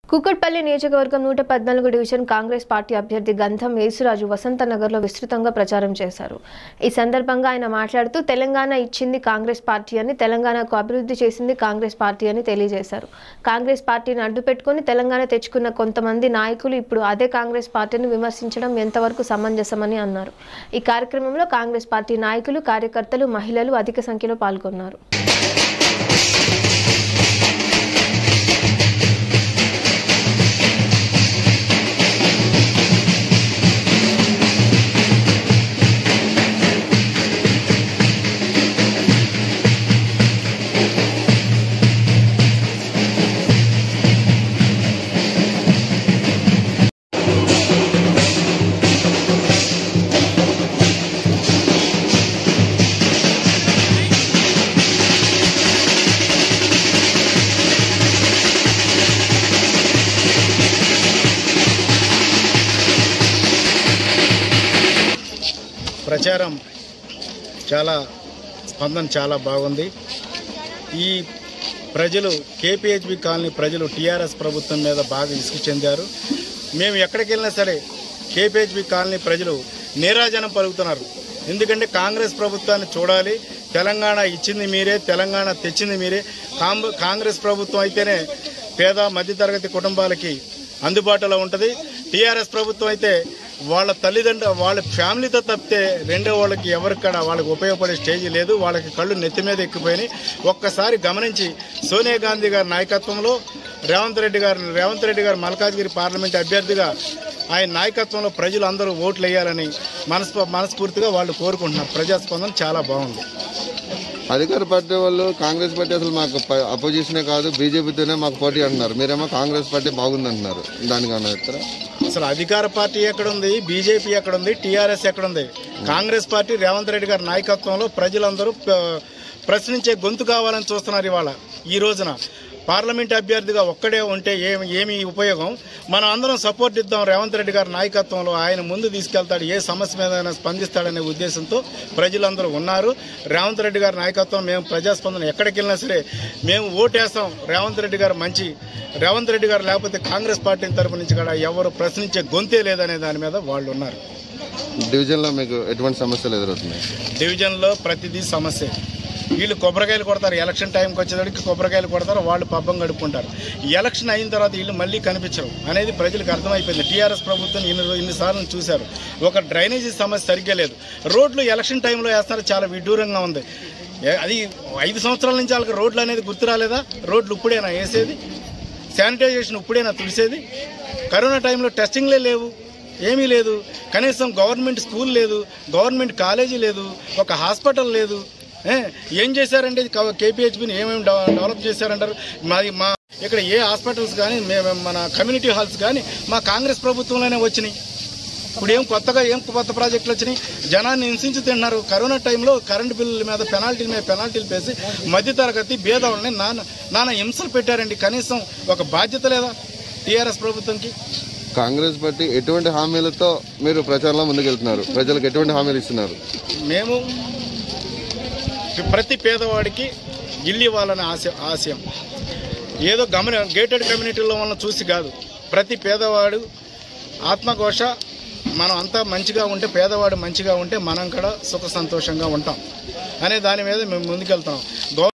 కుక్కట్పల్లి నియోజకవర్గం నూట పద్నాలుగు డివిజన్ కాంగ్రెస్ పార్టీ అభ్యర్థి గంధం యేసురాజు వసంతనగర్లో విస్తృతంగా ప్రచారం చేశారు ఈ సందర్భంగా ఆయన మాట్లాడుతూ తెలంగాణ ఇచ్చింది కాంగ్రెస్ పార్టీ అని తెలంగాణకు అభివృద్ధి చేసింది కాంగ్రెస్ పార్టీ అని తెలియజేశారు కాంగ్రెస్ పార్టీని అడ్డుపెట్టుకుని తెలంగాణ తెచ్చుకున్న కొంతమంది నాయకులు ఇప్పుడు అదే కాంగ్రెస్ పార్టీని విమర్శించడం ఎంతవరకు సమంజసమని అన్నారు ఈ కార్యక్రమంలో కాంగ్రెస్ పార్టీ నాయకులు కార్యకర్తలు మహిళలు అధిక సంఖ్యలో పాల్గొన్నారు ప్రచారం చాలా స్పందన చాలా బాగుంది ఈ ప్రజలు కేపీహెచ్బి కాలనీ ప్రజలు టీఆర్ఎస్ ప్రభుత్వం మీద బాగా విసుగు చెందారు మేము ఎక్కడికి వెళ్ళినా సరే కేపీహెచ్బి కాలనీ ప్రజలు నీరాజనం పలుకుతున్నారు ఎందుకంటే కాంగ్రెస్ ప్రభుత్వాన్ని చూడాలి తెలంగాణ ఇచ్చింది మీరే తెలంగాణ తెచ్చింది మీరే కాంబ- కాంగ్రెస్ ప్రభుత్వం అయితేనే పేద మధ్యతరగతి కుటుంబాలకి అందుబాటులో ఉంటుంది టీఆర్ఎస్ ప్రభుత్వం అయితే వాళ్ళ తల్లిదండ్రులు వాళ్ళ ఫ్యామిలీతో తప్పితే రెండో వాళ్ళకి ఎవరిక్కడ వాళ్ళకి ఉపయోగపడే స్టేజ్ లేదు వాళ్ళకి కళ్ళు నెత్తి మీద ఎక్కిపోయినాయి ఒక్కసారి గమనించి సోనియా గాంధీ గారి నాయకత్వంలో రేవంత్ రెడ్డి గారు రేవంత్ రెడ్డి గారు మల్కాజ్గిరి పార్లమెంట్ అభ్యర్థిగా ఆయన నాయకత్వంలో ప్రజలు అందరూ ఓట్లు వేయాలని మనస్ఫూ మనస్ఫూర్తిగా వాళ్ళు కోరుకుంటున్నారు ప్రజాస్పందన చాలా బాగుంది అధికార పార్టీ వాళ్ళు కాంగ్రెస్ పార్టీ అసలు మాకు ప- అపోజిషనే కాదు బీజేపీతోనే మాకు పోటీ అంటున్నారు మీరేమో కాంగ్రెస్ పార్టీ బాగుంది అంటున్నారు దానికి ఏమన్నా చెప్తారా అసలు అధికార పార్టీ ఎక్కడుంది బీజేపీ ఎక్కడుంది టీఆర్ఎస్ ఎక్కడుంది కాంగ్రెస్ పార్టీ రేవంత్ రెడ్డి గారి నాయకత్వంలో ప్రజలందరూ ప- ప్రశ్నించే గొంతు కావాలని చూస్తున్నారు ఇవాళ ఈ రోజున పార్లమెంట్ అభ్యర్థిగా ఒక్కడే ఉంటే ఏమి ఏమి ఉపయోగం మనం అందరం సపోర్ట్ ఇద్దాం రేవంత్ రెడ్డి గారి నాయకత్వంలో ఆయన ముందు తీసుకెళ్తాడు ఏ సమస్య మీద స్పందిస్తాడనే ఉద్దేశంతో ప్రజలందరూ ఉన్నారు రేవంత్ రెడ్డి గారి నాయకత్వం మేము ప్రజాస్పందన ఎక్కడికి వెళ్ళినా సరే మేము ఓటేస్తాం రేవంత్ రెడ్డి గారు మంచి రేవంత్ రెడ్డి గారు లేకపోతే కాంగ్రెస్ పార్టీ తరపు నుంచి కూడా ఎవరు ప్రశ్నించే గొంతే లేదనే దాని మీద వాళ్ళు ఉన్నారు డివిజన్లో మీకు ఎటువంటి సమస్యలు ఎదురవుతున్నాయి డివిజన్లో ప్రతిదీ సమస్య వీళ్ళు కొబ్బరికాయలు కొడతారు ఎలక్షన్ టైంకి వచ్చేసరికి కొబ్బరికాయలు కొడతారు వాళ్ళు పబ్బం గడుపుకుంటారు ఈ ఎలక్షన్ అయిన తర్వాత వీళ్ళు మళ్ళీ కనిపించరు అనేది ప్రజలకు అర్థమైపోయింది టీఆర్ఎస్ ప్రభుత్వం ఇన్ని ఇన్నిసార్లు చూశారు ఒక డ్రైనేజీ సమస్య సరిగ్గా లేదు రోడ్లు ఎలక్షన్ టైంలో వేస్తున్నారు చాలా విడ్డూరంగా ఉంది ఏ- అది ఐదు సంవత్సరాల నుంచి వాళ్ళకి రోడ్లు అనేది గుర్తు రాలేదా రోడ్లు ఇప్పుడేనా వేసేది శానిటైజేషన్ ఇప్పుడేనా తుడిసేది కరోనా టైంలో టెస్టింగ్లే లేవు ఏమీ లేదు కనీసం గవర్నమెంట్ స్కూల్ లేదు గవర్నమెంట్ కాలేజీ లేదు ఒక హాస్పిటల్ లేదు ఏ, ఏం చేశారంటే కేపీహెచ్బిని ఏమేమి డెవ- డెవలప్ చేశారంటారు మాది మా ఇక్కడ ఏ హాస్పిటల్స్ కానీ మేము మన కమ్యూనిటీ హాల్స్ కానీ మా కాంగ్రెస్ ప్రభుత్వంలోనే వచ్చినాయి ఇప్పుడు ఏం కొత్తగా ఏం కొత్త ప్రాజెక్టులు వచ్చినాయి జనాన్ని హింసించి తింటున్నారు కరోనా టైంలో కరెంటు బిల్లుల మీద పెనాల్టీల మీద పెనాల్టీలు పేసి మధ్యతరగతి భేదాలని నాన్న నాన్న హింసలు పెట్టారండి కనీసం ఒక బాధ్యత లేదా టీఆర్ఎస్ ప్రభుత్వంకి కాంగ్రెస్ పార్టీ ఎటువంటి హామీలతో మీరు ప్రచారంలో ముందుకెళ్తున్నారు ప్రజలకు ఎటువంటి హామీలు ఇస్తున్నారు మేము ప్రతి పేదవాడికి ఇల్లు ఇవ్వాలనే ఆశ ఆశయం ఏదో గమన గేటెడ్ కమ్యూనిటీలో ఉన్న చూసి కాదు ప్రతి పేదవాడు ఆత్మఘోష మనం అంతా మంచిగా ఉంటే పేదవాడు మంచిగా ఉంటే మనం కూడా సుఖ సంతోషంగా ఉంటాం అనే దాని మీద మేము ముందుకెళ్తున్నాం గవ